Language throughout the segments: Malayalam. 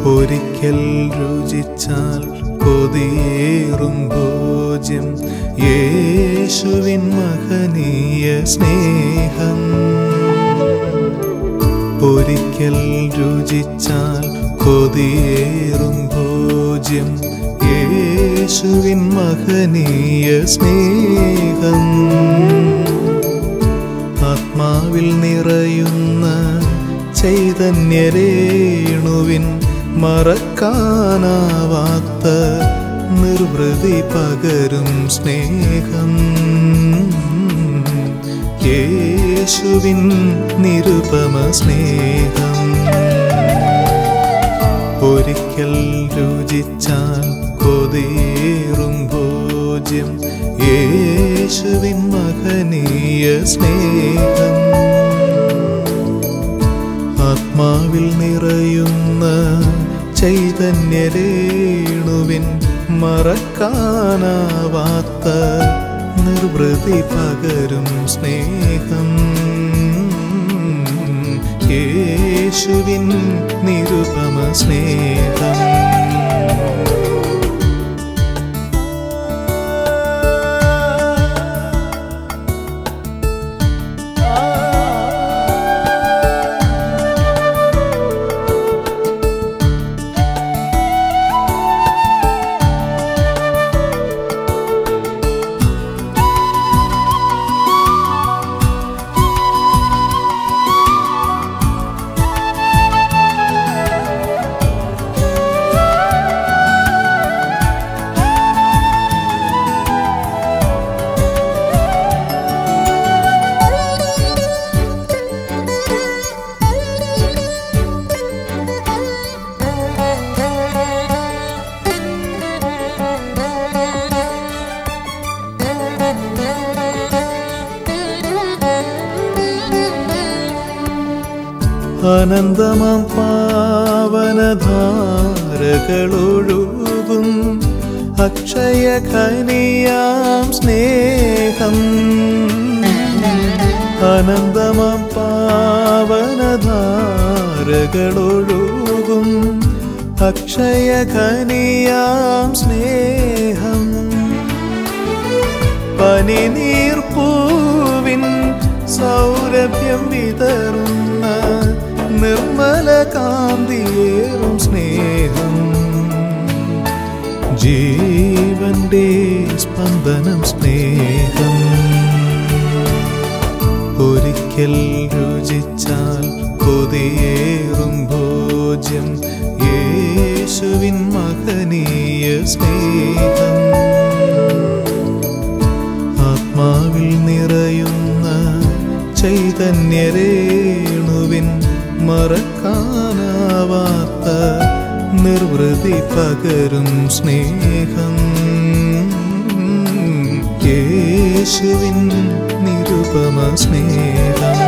ഒരിക്കൽ രുചിച്ചാൽ കൊതിയേറും ഭോജ്യം യേശുവിൻ മഹനീയ സ്നേഹം ഒരിക്കൽ രുചിച്ചാൽ കൊതിയേറും ഭോജ്യം യേശുവിൻ മഹനീയ സ്നേഹം ആത്മാവിൽ നിറയുന്ന ചൈതന്യരേണുവിൻ മറക്കാനാവാത്ത നിർവൃതി പകരും സ്നേഹം യേശുവിൻ നിരുപമ സ്നേഹം ഒരിക്കൽ രുചിച്ചാൽ കൊതിയേറും ഭോജ്യം യേശുവിൻ മഹനീയ സ്നേഹം ആത്മാവിൽ നിറയുന്ന ചൈതന്യരേണുവിൻ മറക്കാനാവാത്ത നിർവൃതി പകരും സ്നേഹം യേശുവിൻ നിരുപമ സ്നേഹം അനന്തമാം പാവനധാരകളൊഴുകും അക്ഷയ ഖനിയാം സ്നേഹം അനന്തമാം പാവനധാരകളൊഴുകും അക്ഷയ ഖനിയാം സ്നേഹം പനിനീർപ്പൂവിൻ സൗരഭ്യം വിതറുന്ന നിർമ്മല കാന്തിയേറും സ്നേഹം ജീവന്റെ സ്പന്ദനം സ്നേഹം ഒരിക്കൽ രുചിച്ചാൽ കൊതിയേറും ഭോജ്യം യേശുവിൻ മഹനീയ സ്നേഹം ആത്മാവിൽ നിറയുന്ന ചൈതന്യരേണുവിൻ മറക്കാനാവാത്ത നിർവൃതി പകരും സ്നേഹം യേശുവിൻ നിരുപമ സ്നേഹം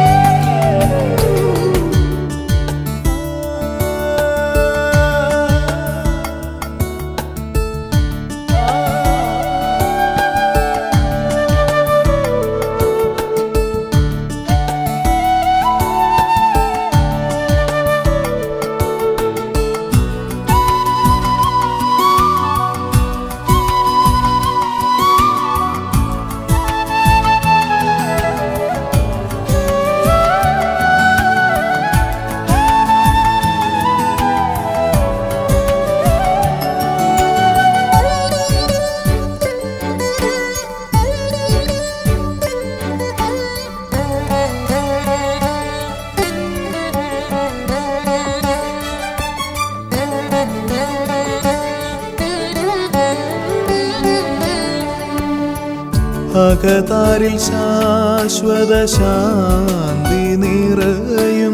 അകതാരിൽ ശാശ്വത ശാന്തി നിറയും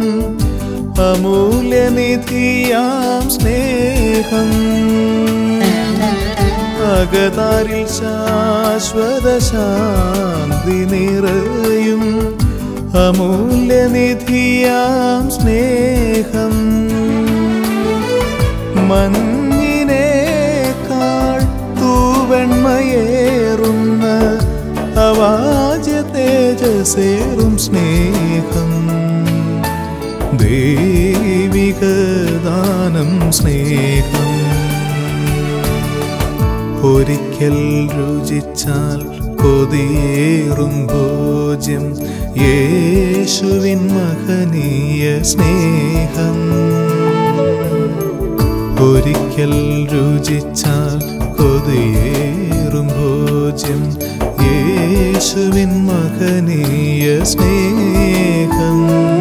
അമൂല്യനിധിയാം സ്നേഹം അകതാരിൽ ശാശ്വത ശാന്തി നിറയും അമൂല്യനിധിയാം സ്നേഹം മഞ്ഞിനേക്കാൾ തൂവെണ്മയേറുന്ന അവാജ്യ തേജസേറും സ്നേഹം ദൈവിക ദാനം സ്നേഹം ഒരിക്കൽ രുചിച്ചാൽ കൊതിയേറും ഭോജ്യം യേശുവിൻ മഹനീയ സ്നേഹം ഒരിക്കൽ രുചിച്ചാൽ കൊതിയേറും ഭോജ്യം യേശുവിൻ മഹനീയ സ്നേഹം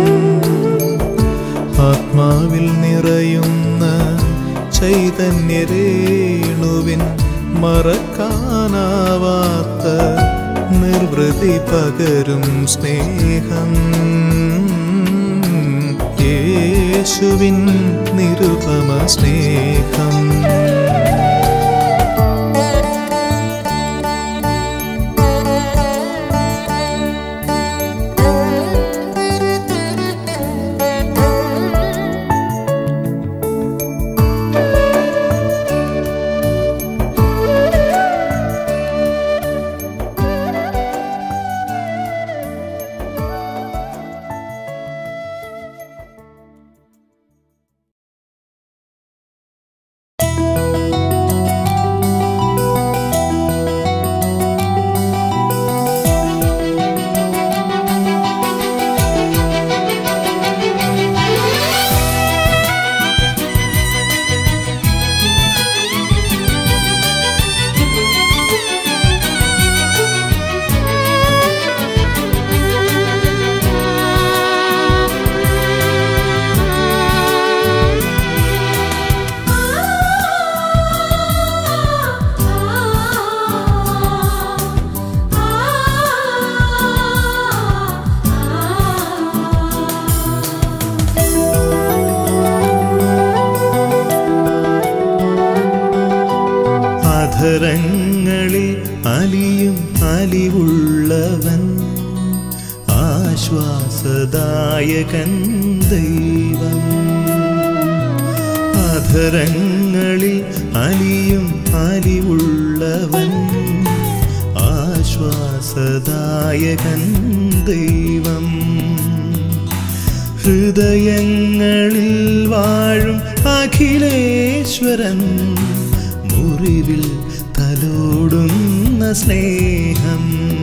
ആത്മാവിൽ നിറയുന്ന ചൈതന്യരേണുവിൻ മറക്കാനാവാത്ത നിർവൃതി പകരും സ്നേഹം യേശുവിൻ നിരുപമ സ്നേഹം അധരങ്ങളിൽ അലിയും അലിവുള്ളവൻ ആശ്വാസദായകൻ ദൈവം അധരങ്ങളിൽ അലിയും അലിവുള്ളവൻ ആശ്വാസദായകൻ ദൈവം ഹൃദയങ്ങളിൽ വാഴും അഖിലേശ്വരൻ മുറിവിൽ തലോടുന്ന സ്നേഹം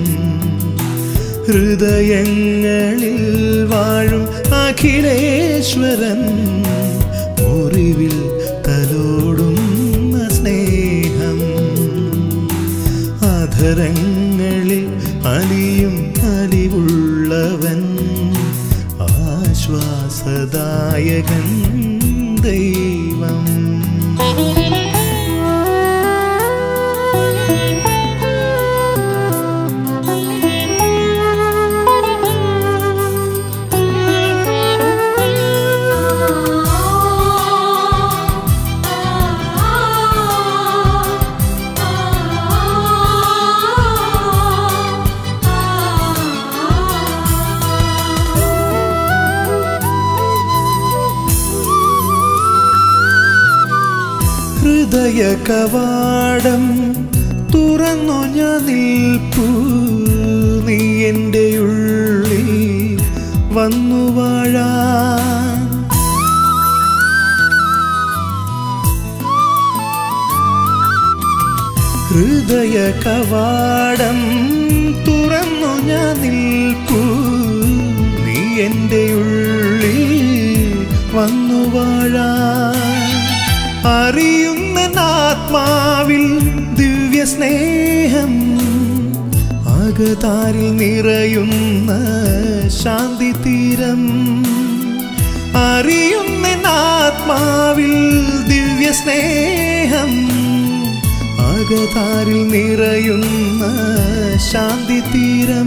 ഹൃദയങ്ങളിൽ വാഴും അഖിലേശ്വരൻ മുറിവിൽ തലോടുന്ന സ്നേഹം അധരങ്ങളിൽ അലിയും അലിവുള്ളവൻ ആശ്വാസദായകൻ ദൈവം ഹൃദയ കവാടം തുറന്നു ഞാൻ നിൽപ്പൂ നീ എൻ്റെ ഉള്ളിൽ വന്നു വാഴാൻ ഹൃദയ കവാടം തുറന്നു ഞാൻ നിൽപ്പൂ നീ എൻ്റെ ഉള്ളിൽ വന്നു വാഴാൻ അറിയുന്ന ആത്മാവിൽ ദിവ്യ സ്നേഹം അകതാരിൽ നിറയുന്ന ശാന്തി തീരം അറിയുന്ന ആത്മാവിൽ ദിവ്യ സ്നേഹം അകതാരിൽ നിറയുന്ന ശാന്തി തീരം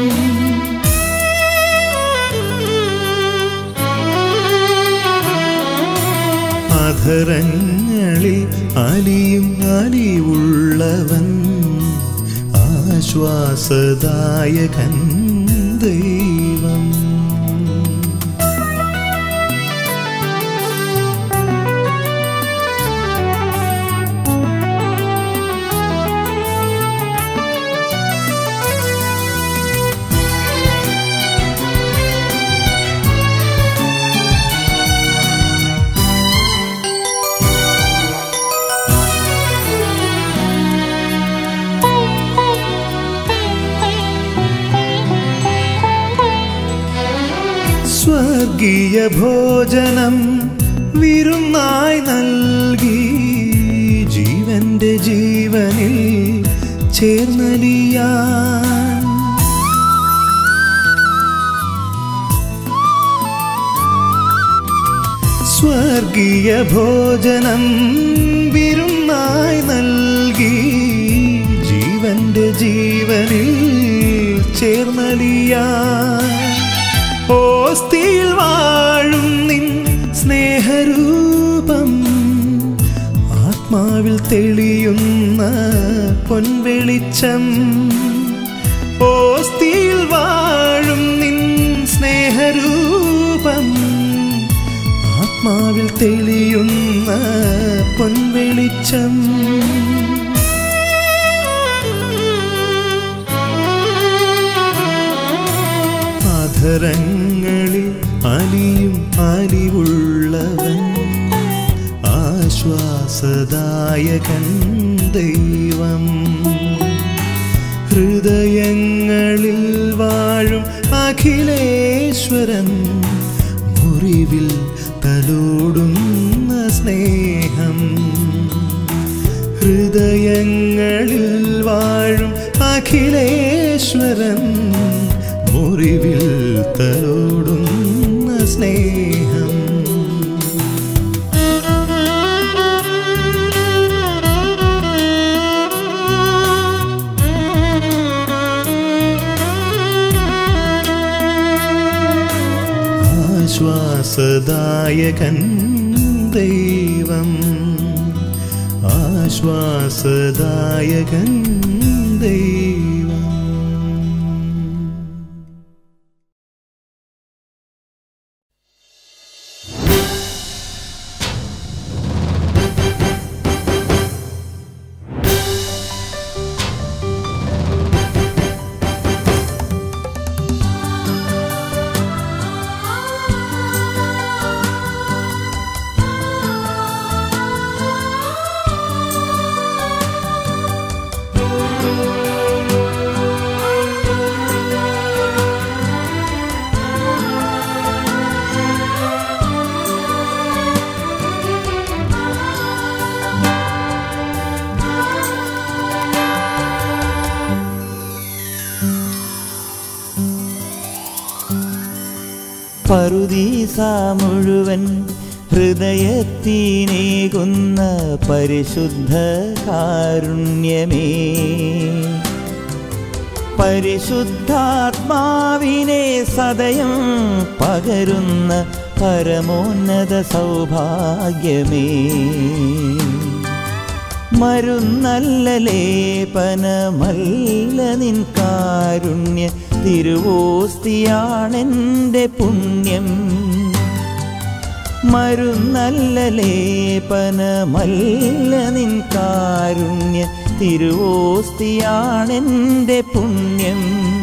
അധരങ്ങളിൽ അലിയും അലിവുള്ളവൻ ആശ്വാസദായകൻ ദൈവം സ്വർഗീയ ഭോജനം വിരുന്നായി നൽകി ജീവന്റെ ജീവനിൽ ചേർന്നലിയാൻ സ്വർഗീയ ഭോജനം വിരുന്നായി നൽകി ജീവന്റെ ജീവനിൽ ചേർന്നലിയാൻ ഓസ്തിയിൽ വാഴും നിൻ സ്നേഹരൂപം ആത്മാവിൽ തെളിയുന്ന പൊൻവെളിച്ചം ഓസ്തിയിൽ വാഴും നിൻ സ്നേഹരൂപം ആത്മാവിൽ തെളിയുന്ന പൊൻവെളിച്ചം അധരങ്ങളിൽ അലിയും അലിവുള്ളവൻ ആശ്വാസദായകൻ ദൈവം ഹൃദയങ്ങളിൽ വാഴും അഖിലേശ്വരൻ മുറിവിൽ തലോടുന്ന സ്നേഹം ഹൃദയങ്ങളിൽ വാഴും അഖിലേശ്വരൻ മുറിവിൽ തലോടുന്ന സ്നേഹം ആശ്വാസദായകൻ ദൈവം ആശ്വാസദായകൻ ദൈവം പറുദീസ മുഴുവൻ ഹൃദയത്തിനേകുന്ന പരിശുദ്ധ കാരുണ്യമേ പരിശുദ്ധാത്മാവിനെ സദയം പകരുന്ന പരമോന്നത സൗഭാഗ്യമേ മരുന്നല്ല ലേപനമല്ല നിൻ കാരുണ്യ തിരുവോസ്തിയാണെൻ്റെ പുണ്യം മരുന്നല്ല ലേപനമല്ല നിൻ കാരുണ്യ തിരുവോസ്തിയാണെൻ്റെ പുണ്യം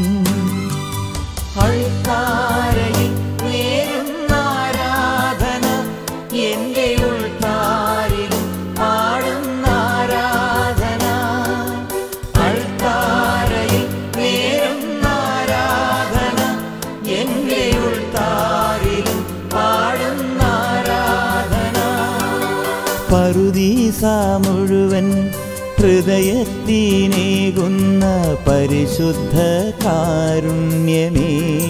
അൾത്താരയിൽ നേരുന്ന ആരാധന എൻ്റെ ഉൾത്താരിലും പാടുന്ന ആരാധന അൾത്താരയിൽ നേരുന്ന ആരാധന എൻ്റെ ഉൾത്താരിലും പാടുന്ന ആരാധന പറുദീസ മുഴുവൻ ഹൃദയത്തിനേകുന്ന പരിശുദ്ധ കാരുണ്യമേ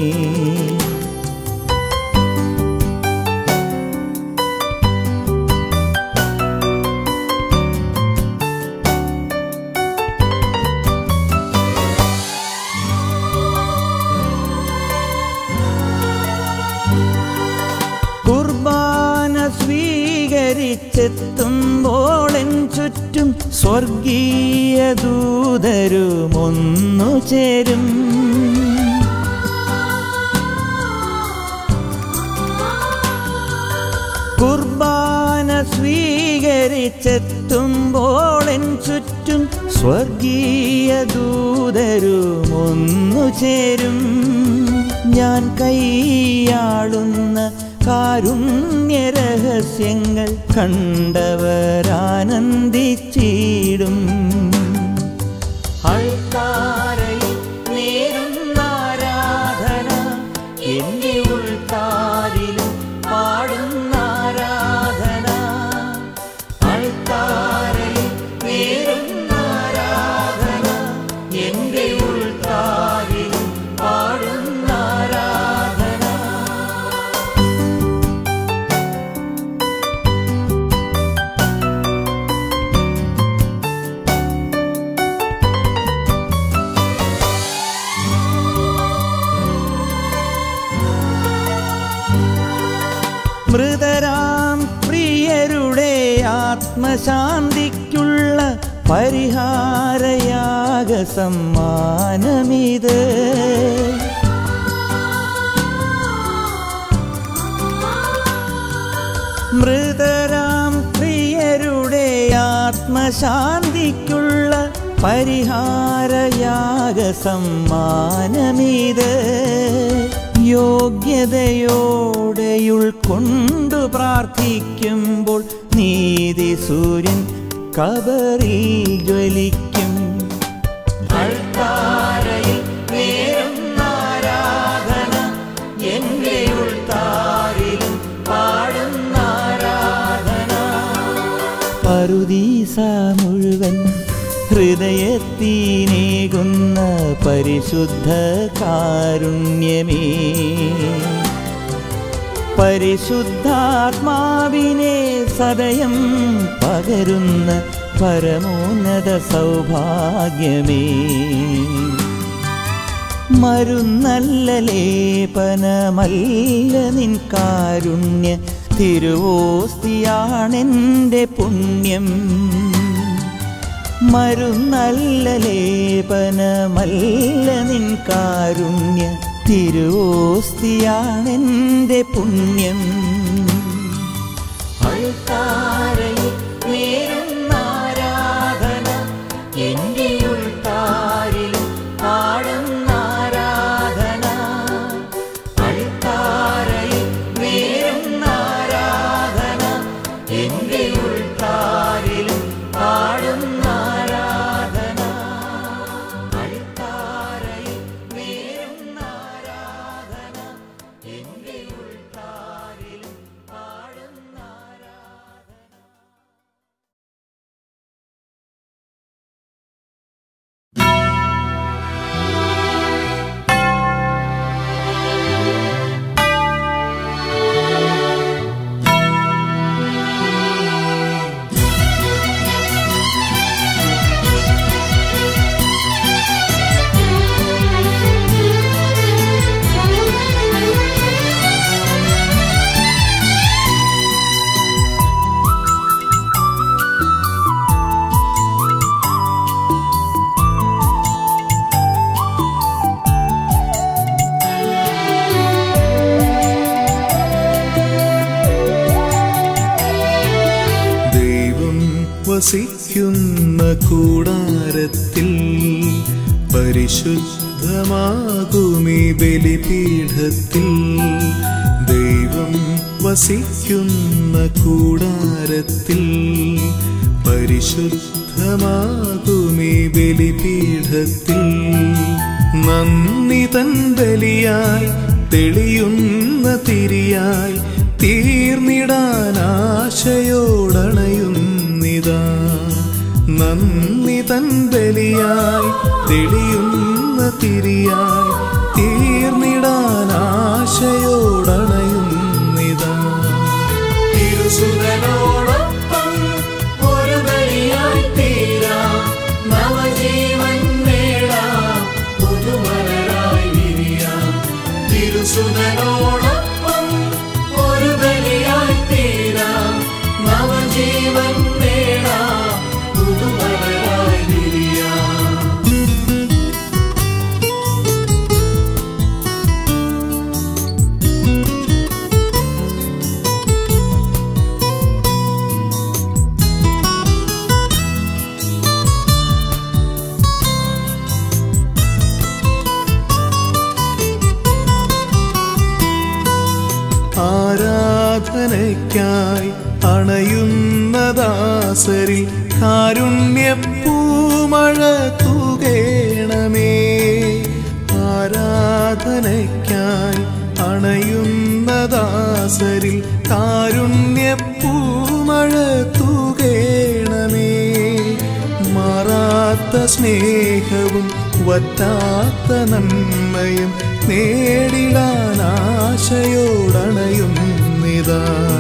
കുർബാന സ്വീകരിച്ചെത്തുമ്പോളെൻ ചുറ്റും സ്വർഗീയ ദൂതരുമൊന്നു ചേരും കുർബാന സ്വീകരിച്ചെത്തുമ്പോളെൻ ചുറ്റും സ്വർഗീയ ദൂതരുമൊന്നു ചേരും ഞാൻ കൈയാളുന്ന കാരുണ്യരഹസ്യങ്ങൾ കണ്ടവരാനന്ദിച്ചിടും അൾത്താരയിൽ നേരുന്ന ആരാധന എൻ്റെ ഉൾത്താരിലും ആത്മശാന്തിക്കുള്ള പരിഹാരയാഗ സമ്മാനമിത് മൃതരാം പ്രിയരുടെ ആത്മശാന്തിക്കുള്ള പരിഹാരയാഗ സമ്മാനമിത് യോഗ്യതയോടെ ഉൾക്കൊണ്ടു പ്രാർത്ഥിക്കുമ്പോൾ നീതി സൂര്യൻ കബറിൽ ജ്വലിക്കും അൾത്താരയിൽ നേരുന്ന ആരാധന എൻ്റെ ഉൾത്താരിലും പാടുന്ന ആരാധന പറുദീസ മുഴുവൻ ഹൃദയത്തിനേകുന്ന പരിശുദ്ധ കാരുണ്യമേ പരിശുദ്ധാത്മാവിനെ സദയം പകരുന്ന പരമോന്നത സൗഭാഗ്യമേ മരുന്നല്ല ലേപനമല്ല നിൻ കാരുണ്യ തിരുവോസ്തിയാണെൻ്റെ പുണ്യം മരുന്നല്ല ലേപനമല്ല നിൻ കാരുണ്യ തിരുവോസ്തിയാണെൻ്റെ പുണ്യം അൾത്താരയിൽ നേരുന്ന ആരാധന എൻ്റെ ഉൾത്താരിലും പാടുന്ന ആരാധന അൾത്താരയിൽ നേരുന്ന ആരാധന എൻ്റെ ഉൾത്താരിലും പാടുന്ന ആരാധന അൾത്താരയിൽ നേരുന്ന ആരാധന എൻ്റെ ഉൾത്താരിലും പാടുന്ന ആരാധന ദൈവം വസിക്കുന്ന കൂടാരത്തിൽ പരിശുദ്ധമാകുമീ ബലിപീഠത്തിൽ ദൈവം വസിക്കുന്ന കൂടാരത്തിൽ പരിശുദ്ധമാകുമീ ബലിപീഠത്തിൽ നന്ദി തൻ ബലിയായി തെളിയുന്ന തിരിയായി തീർന്നിടാൻ ആശയോടണയുന്നിതാ നന്ദി തൻ ബലിയായി തെളിയുന്ന തിരിയായി തീർന്നിടാൻ ആശയോടണയുന്നിതാ തിരുസുതനോടൊപ്പം ഒരു ബലിയായി തീരാം നവജീവൻ നേടാം പുതുമലരായി വിരിയാം തിരുസുതനോടൊപ്പം ഒരു ബലിയായി തീരാം നവജീവൻ നേടാം പുതുമലരായി വിരിയാം ആരാധനയ്ക്കായി അണയുന്ന ദാസരിൽ കാരുണ്യപ്പൂമഴ തൂകേണമേ ആരാധനയ്ക്കായി അണയുന്ന ദാസരിൽ കാരുണ്യപ്പൂമഴ തൂകേണമേ മാറാത്ത സ്നേഹവും വറ്റാത്ത നന്മയും നേടിടാൻ ആശയോടണയുന്നിതാ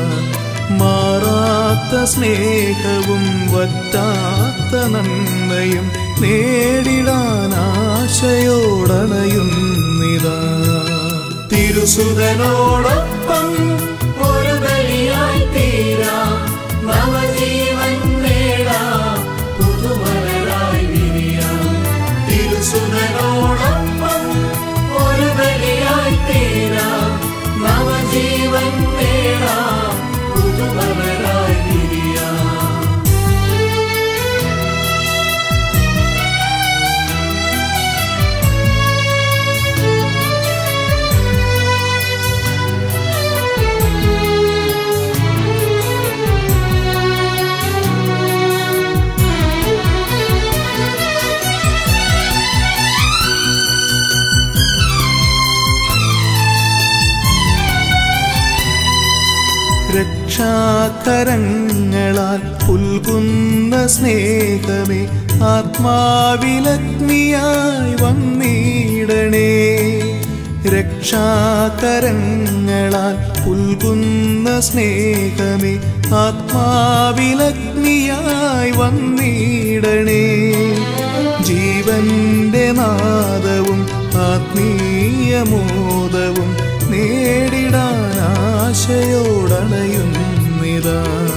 മാറാത്ത സ്നേഹവും വറ്റാത്ത നന്മയും നേടിടാൻ ആശയോടണയുന്നിതാ തിരുസുതനോടൊപ്പം ഒരു ബലിയായി തീരാം നവജീവൻ രക്ഷാകരങ്ങളാൽ പുൽകുന്ന സ്നേഹമേ ആത്മാവിലഗ്നിയായി വന്നിടണേ രക്ഷാകരങ്ങളാൽ പുൽകുന്ന സ്നേഹമേ ആത്മാവിലഗ്നിയായി വന്നിടണേ ജീവന്റെ നാദവും ആത്മീയമോദവും നേടിടാൻ ആശയോടണയുന്നിതാ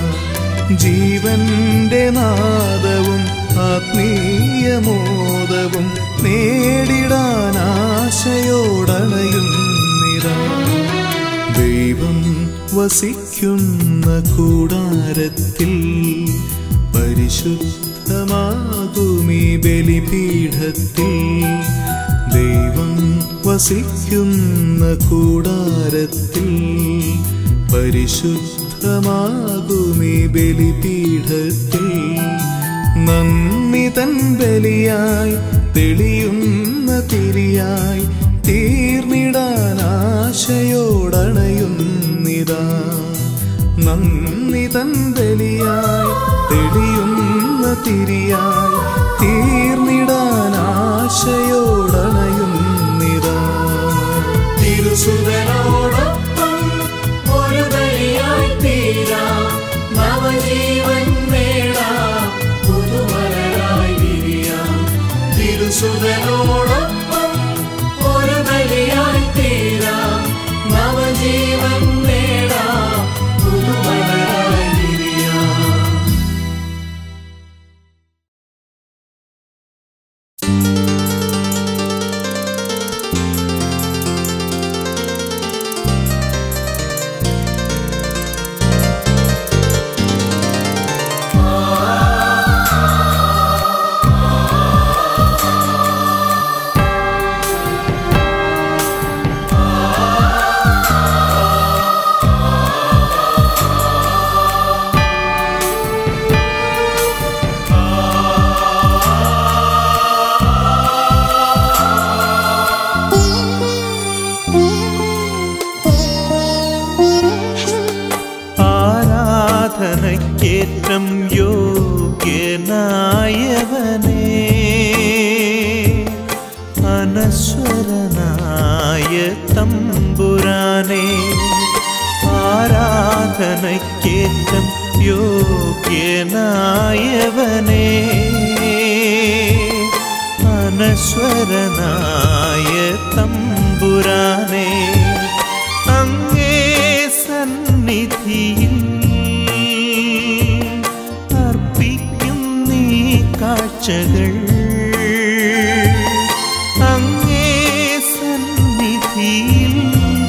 ജീവന്റെ നാദവും ആത്മീയമോദവും നേടിടാൻ ആശയോടണയുന്നിതാ ദൈവം വസിക്കുന്ന കൂടാരത്തിൽ പരിശുദ്ധമാകുമീ ബലിപീഠത്തിൽ ദൈവം വസിക്കുന്ന കൂടാരത്തിൽ പരിശുദ്ധമാകുമീ ബലിപീഠത്തിൽ നന്ദി തൻ ബലിയായി തെളിയുന്ന തിരിയായി തീർന്നിടാൻ ആശയോടണയുന്നിതാ നന്ദി തൻ ബലിയായി തെളിയുന്ന തിരിയായി തീർന്നിടാൻ ആശയോടണയുന്നിതാ തിരുസുതനോടൊപ്പം ഒരു ബലിയായി തീരാം നവജീവൻ നേടാം പുതുമലരായി വിരിയാം തിരുസുതനോടൊപ്പം ഒരു ബലിയായി തീരാം നവജീവൻ നേടാം പുതുമലരായി വിരിയാം ആരാധനയ്ക്കേറ്റം യോഗ്യനായവനേ അനശ്വരനായ തമ്പുരാനെ ആരാധനയ്ക്കേറ്റം യോഗ്യനായവനേ അനശ്വരനായ തമ്പുരാനെ അങ്ങേ സന്നിധിയിൽ അർപ്പിക്കും നീ കാഴ്ചകൾ അങ്ങേ സന്നിധിയിൽ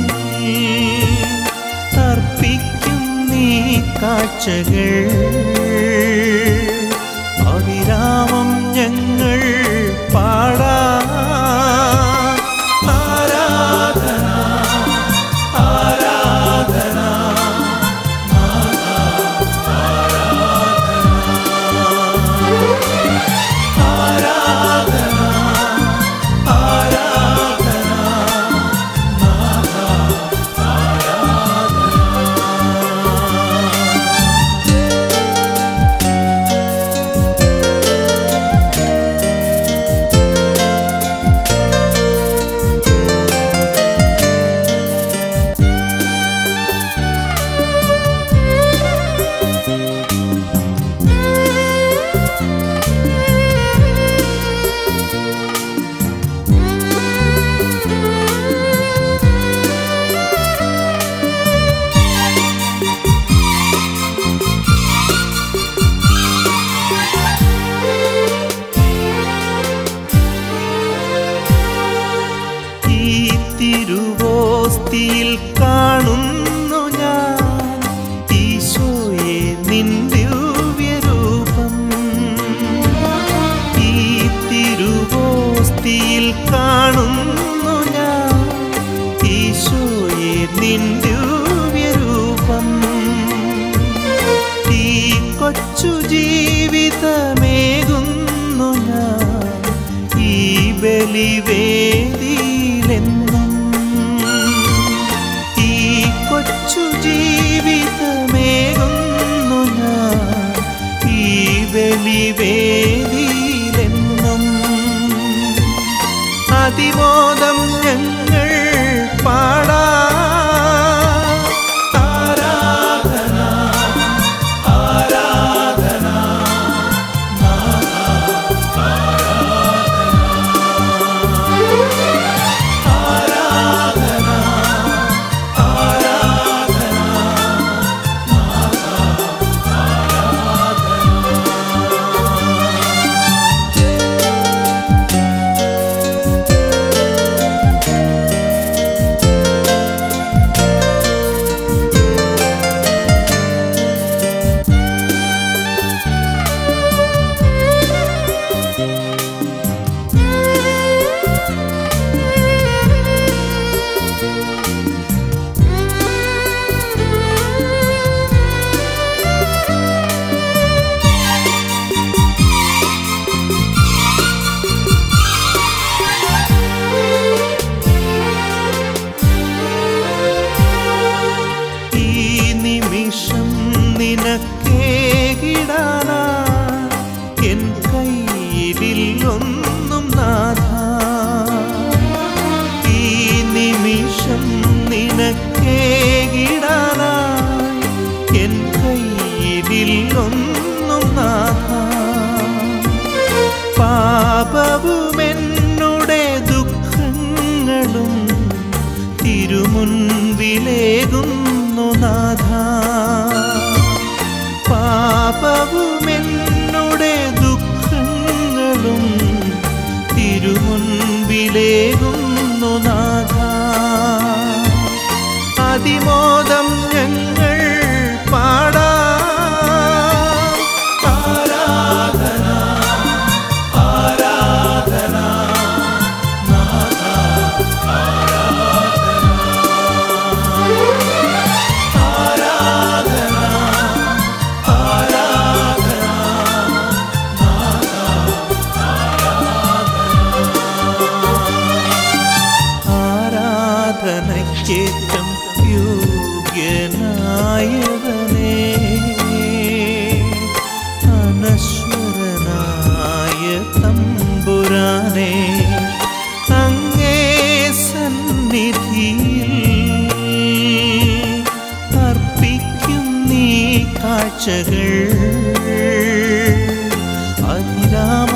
അർപ്പിക്കും നീ കാഴ്ചകൾ അവിരാമം ഞങ്ങൾ പാടാ ആരാധന ആരാധന ആരാധന ആരാധന ഈ തിരുവോസ്തിയിൽ കാണുന്നു ഞാൻ ഈശോയെ നിൻ ദിവ്യരൂപം ഈ തിരുവോസ്തിയിൽ കാണുന്നു ഞാൻ ഈശോയെ നിൻ ദിവ്യരൂപം ഈ കൊച്ചു ജീവിതമേകുന്നു ഞാൻ ഈ ബലിവേദിയിലെന്നും ഈ കൊച്ചു ജീവിതമേകുന്നു ബലിവേദിയിലെന്നും അതിമോദം ഞങ്ങൾ പാടാ ആരാധന ആരാധന ആരാധന ആരാധന ഈ നിമിഷം നിനക്കേകിടാനാ എൻ കയ്യിലിൽ ഒന്നും നാഥ ഈ നിമിഷം നിനക്കേകിടാനാ എൻ കയ്യിലിൽ ഒന്നും നാഥ പാപവുമെന്നുടെ ദുഃഖങ്ങളും തിരുമുൻപിലേകുന്നു നാഥ പാപവുമെന്നുടെ ദുഃഖങ്ങളും തിരുമുൻപിലേകുന്നു നാഥ അതിമോദം ഞങ്ങൾ പാടാ ആരാധന ആരാധന ആരാധന ആരാധന ആരാധനയ്ക്കേറ്റം യോഗ്യനായവനേ അനശ്വരനായ തമ്പുരാനെ അങ്ങേ സന്നിധിയിൽ അർപ്പിക്കും നീ കാഴ്ചകൾ അതിരാ